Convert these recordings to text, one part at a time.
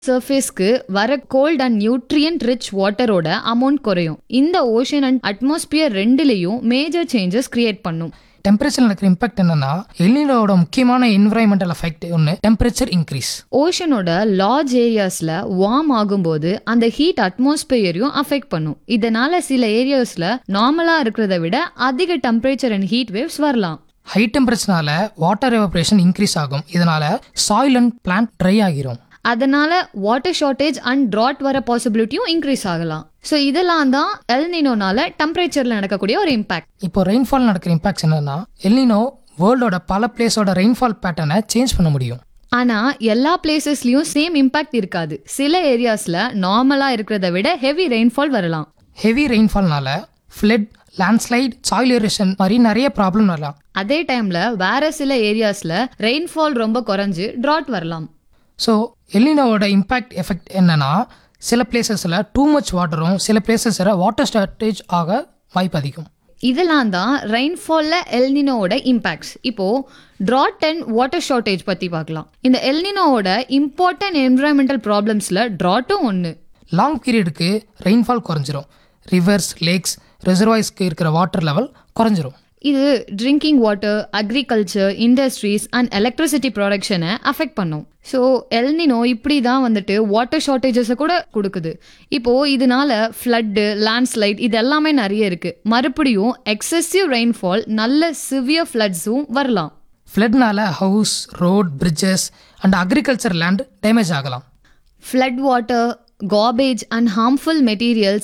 சர்ஃபேஸ்க்கு வர cold and nutrient rich வாட்டரோட amount குறையும் இந்த ஓஷன் அண்ட் அட்மாஸ்பியர் ரெண்டுலேயும் மேஜர் சேஞ்சஸ் கிரியேட் பண்ணும் டெம்பரேச்சர் நடக்கிற இம்பாக்ட் என்னன்னா எல்னினோட முக்கியமான என்விரான்மெண்டல் எஃபெக்ட் ஒன்று டெம்பரேச்சர் இன்க்ரீஸ் ஓஷனோட லார்ஜ் ஏரியாஸ்ல வார்ம் ஆகும்போது அந்த ஹீட் அட்மாஸ்பியரையும் அஃபெக்ட் பண்ணும் இதனால சில ஏரியாஸ்ல நார்மலா இருக்கிறத விட அதிக டெம்பரேச்சர் அண்ட் ஹீட் வேவ்ஸ் வரலாம் ஹை டெம்பரேச்சர்னால வாட்டர் எவப்ரேஷன் இன்க்ரீஸ் ஆகும் இதனால சாயில் அண்ட் பிளான்ட் ட்ரை ஆகிரும் அதனால வாட்டர் ஷார்ட்டேஜ் அண்ட் ட்ராட் வர பாசிபிலிட்டியும் இன்க்ரீஸ் ஆகலாம் ஸோ இதெல்லாம் தான் எல்னினோனால டெம்பரேச்சர்ல நடக்கக்கூடிய ஒரு இம்பாக்ட் இப்போ ரெயின்ஃபால் நடக்கிற இம்பாக்ட்ஸ் என்னன்னா எல்னினோ வேர்ல்டோட பல பிளேஸோட ரெயின்ஃபால் பேட்டர்னை சேஞ்ச் பண்ண முடியும் ஆனா எல்லா பிளேசஸ்லயும் சேம் இம்பாக்ட் இருக்காது சில ஏரியாஸ்ல நார்மலா இருக்கிறத விட ஹெவி ரெயின்ஃபால் வரலாம் ஹெவி ரெயின்ஃபால்னால ஃப்ளட் லேண்ட்ஸ்லைட் சாயில் எரேஷன் மாதிரி நிறைய ப்ராப்ளம் வரலாம் அதே டைம்ல வேற சில ஏரியாஸ்ல ரெயின்ஃபால் ரொம்ப குறைஞ்சு ட்ராட் வரலாம் ஸோ எல்னினோவோட இம்பாக்ட் எஃபெக்ட் என்னன்னா சில பிளேசஸில் டூ மச் வாட்டரும் சில பிளேசஸில் வாட்டர் ஷார்ட்டேஜ் ஆக வாய்ப்பு அதிகம் இதெல்லாம் தான் ரெயின்ஃபால்ல எல்னினோவோட இம்பாக்ட்ஸ் இப்போ ட்ராட் அண்ட் வாட்டர் ஷார்ட்டேஜ் பத்தி பார்க்கலாம் இந்த எல்னினோவோட இம்பார்ட்டன்ட் என்விரான்மெண்டல் ப்ராப்ளம்ஸ்ல ட்ராட்டும் ஒன்று லாங் பீரியடுக்கு ரெயின்ஃபால் குறைஞ்சிரும் ரிவர்ஸ் லேக்ஸ் ரிசர்வாய்ஸ்க்கு இருக்கிற வாட்டர் லெவல் குறைஞ்சிரும் இது drinking water agriculture industries and electricity ப்ரொடக்ஷனை அஃபெக்ட் பண்ணும் ஸோ எல்னினோ இப்படி தான் வந்துட்டு வாட்டர் ஷார்ட்டேஜஸை கூட கொடுக்குது இப்போ இதனால ஃப்ளட்டு லேண்ட்ஸ்லைட் இது எல்லாமே நிறைய இருக்கு மறுபடியும் எக்ஸசிவ் ரெயின்ஃபால் நல்ல சிவியர் ஃப்ளட்ஸும் வரலாம் ஃப்ளட்னால house road bridges and agriculture land damage ஆகலாம் flood water garbage and harmful materials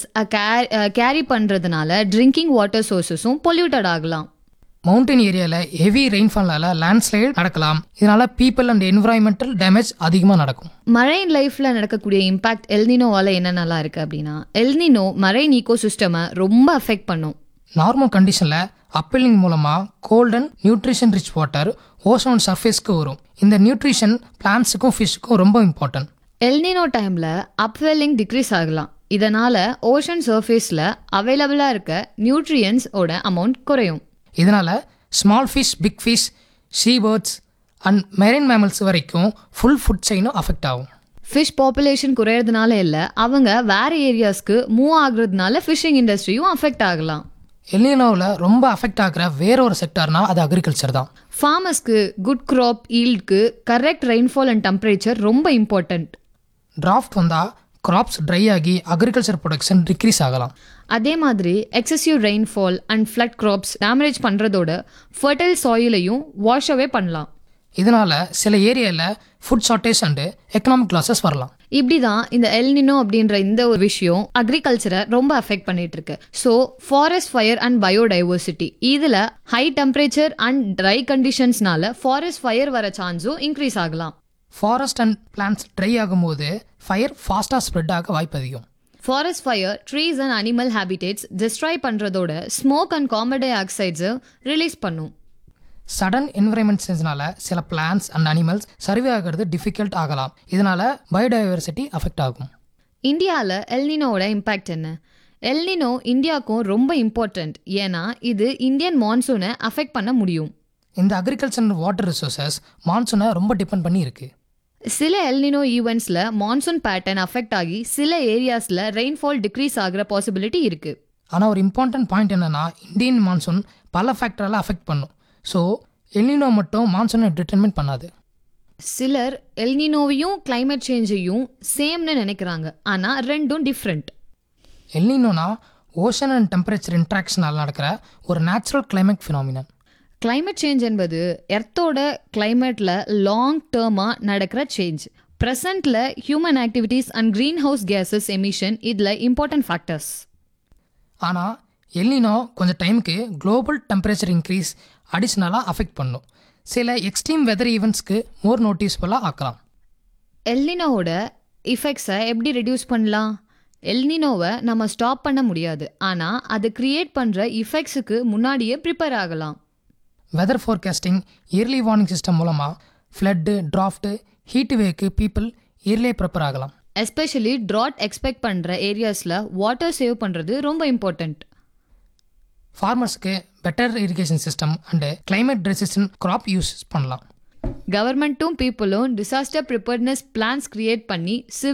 carry பண்ணுறதுனால ட்ரிங்கிங் வாட்டர் சோர்சஸும் பொல்யூட்டட் ஆகலாம் மவுண்டன் ஏரியாவில் ஹெவி ரெயின்ஃபால்னால லேண்ட்ஸ்லைட் நடக்கலாம் இதனால பீப்புள் அண்ட் என்விரான்மெண்டல் டேமேஜ் அதிகமாக நடக்கும் மரைன் லைஃப்ல நடக்கக்கூடிய இம்பாக்ட் எல்னினோவால என்னென்னலாம் இருக்கு அப்படின்னா எல்னினோ மரைன் ஈகோ சிஸ்டமை ரொம்ப அஃபெக்ட் பண்ணும் நார்மல் கண்டிஷனில் அப்பெல்லிங் மூலமாக cold and nutrition rich water ozone சர்ஃபேஸ்க்கு வரும் இந்த நியூட்ரிஷன் பிளான்ஸுக்கும் ஃபிஷ்க்கும் ரொம்ப இம்பார்ட்டன்ட் எல்னினோ டைம்ல அப்வெல்லிங் டிக்ரீஸ் ஆகலாம் இதனால ஓஷன் சர்ஃபேஸ்ல அவைலபிளா இருக்க நியூட்ரியன்ஸ் ஓட அமௌண்ட் குறையும் இதனால small fish big fish sea birds and marine mammals வரைக்கும் ஃபுல் ஃபுட் செயினும் அஃபெக்ட் ஆகும் ஃபிஷ் பாப்புலேஷன் குறையறதுனால இல்லை அவங்க வேற ஏரியாஸ்க்கு மூவ் ஆகுறதுனால ஃபிஷிங் இண்டஸ்ட்ரியும் அஃபெக்ட் ஆகலாம் எல்லினோவில் ரொம்ப அஃபெக்ட் ஆகிற வேற ஒரு செக்டார்னா அது அக்ரிகல்ச்சர் தான் ஃபார்மர்ஸ்க்கு குட் crop ஈல்டுக்கு கரெக்ட் ரெயின்ஃபால் அண்ட் டெம்பரேச்சர் ரொம்ப இம்பார்ட்டன்ட் டிராஃப்ட் வந்தால் கிராப்ஸ் ட்ரை ஆகி அக்ரிகல்ச்சர் ப்ரொடக்ஷன் டிக்ரீஸ் ஆகலாம் அதே மாதிரி excessive rainfall and flood crops damage பண்ணுறதோட ஃபர்டைல் சாயிலையும் வாஷ் அவே பண்ணலாம் இதனால சில ஏரியாவில் food shortage and economic losses வரலாம் இப்படி தான் இந்த எல்னினோ அப்படின்ற இந்த ஒரு விஷயம் அக்ரிகல்ச்சரை ரொம்ப அஃபெக்ட் பண்ணிட்டு இருக்கு so forest fire and biodiversity இதில் ஹை டெம்பரேச்சர் அண்ட் ட்ரை கண்டிஷன்ஸ்னால ஃபாரஸ்ட் ஃபயர் வர சான்ஸும் இன்க்ரீஸ் ஆகலாம் ஃபாரஸ்ட் அண்ட் பிளான்ஸ் ட்ரை ஆகும்போது ஃபயர் ஃபாஸ்ட்டாக ஸ்ப்ரெட் ஆக வாய்ப்பு அதிகம் forest fire trees and animal habitats destroy பண்ணுறதோட ஸ்மோக் அண்ட் கார்பன் டை ஆக்சைட்ஸை ரிலீஸ் பண்ணும் சடன் என்விரான்மெண்ட் சேஞ்ச்னால சில பிளான்ஸ் அண்ட் அனிமல்ஸ் சர்வே ஆகிறது டிஃபிகல்ட் ஆகலாம் இதனால பயோடைவர்சிட்டி அஃபெக்ட் ஆகும் இந்தியாவில் எல்னினோவோட இம்பேக்ட் என்ன எல்னினோ இந்தியாவுக்கும் ரொம்ப இம்பார்ட்டண்ட் ஏன்னா இது இந்தியன் மான்சூனை அஃபெக்ட் பண்ண முடியும் இந்த அக்ரிகல்ச்சர் அண்ட் வாட்டர் ரிசோர்சஸ் மான்சூனை ரொம்ப டிபெண்ட் பண்ணி இருக்கு சில எல்னினோ ஈவெண்ட்ஸில் மான்சூன் பேட்டர்ன் அஃபெக்ட் ஆகி சில ஏரியாஸில் ரெயின்ஃபால் டிக்ரீஸ் ஆகிற பாசிபிலிட்டி இருக்குது ஆனால் ஒரு இம்பார்ட்டன்ட் பாயிண்ட் என்னன்னா இந்தியன் மான்சூன் பல ஃபேக்டரால் அஃபெக்ட் பண்ணும் ஸோ எல்னினோ மட்டும் மான்சூனை டிட்டர்மின் பண்ணாது சிலர் எல்னினோவையும் climate சேஞ்சையும் சேம்னு நினைக்கிறாங்க ஆனால் ரெண்டும் டிஃப்ரெண்ட் எல்னினோனா ஓஷன் அண்ட் டெம்பரேச்சர் இன்ட்ராக்ஷனால் நடக்கிற ஒரு natural climate phenomenon climate change என்பது எர்த்தோட கிளைமேட்டில் லாங் டேர்மாக நடக்கிற சேஞ்ச் ப்ரெசண்ட்டில் human activities and green house gases emission இதில் இம்பார்ட்டன்ட் ஃபேக்டர்ஸ் ஆனால் எல்னினோ கொஞ்சம் டைமுக்கு குளோபல் டெம்பரேச்சர் இன்க்ரீஸ் அடிஷ்னலாக அஃபெக்ட் பண்ணும் சில எக்ஸ்ட்ரீம் வெதர் ஈவெண்ட்ஸ்க்கு மோர் நோட்டீஸ்ஃபுல்லாக ஆக்கலாம் எல்னினோவோட இஃபெக்ட்ஸை எப்படி ரெடியூஸ் பண்ணலாம் எல்னினோவை நம்ம ஸ்டாப் பண்ண முடியாது ஆனால் அது கிரியேட் பண்ணுற இஃபெக்ட்ஸுக்கு முன்னாடியே ப்ரிப்பேர் ஆகலாம் weather forecasting early warning system மூலமாக ஃப்ளட்டு டிராஃப்ட்டு ஹீட் வேக்கு பீப்புள் இயர்லியே ப்ரிப்பேர் ஆகலாம் எஸ்பெஷலி ட்ராட் எக்ஸ்பெக்ட் பண்ணுற ஏரியாஸில் வாட்டர் சேவ் பண்ணுறது ரொம்ப இம்பார்ட்டண்ட் ஃபார்மர்ஸ்க்கு better irrigation system and climate resistant crop use பண்ணலாம் கவர்மெண்ட்டும் பீப்புளும் டிசாஸ்டர் ப்ரிப்பேர்ட்னஸ் பிளான்ஸ் கிரியேட் பண்ணி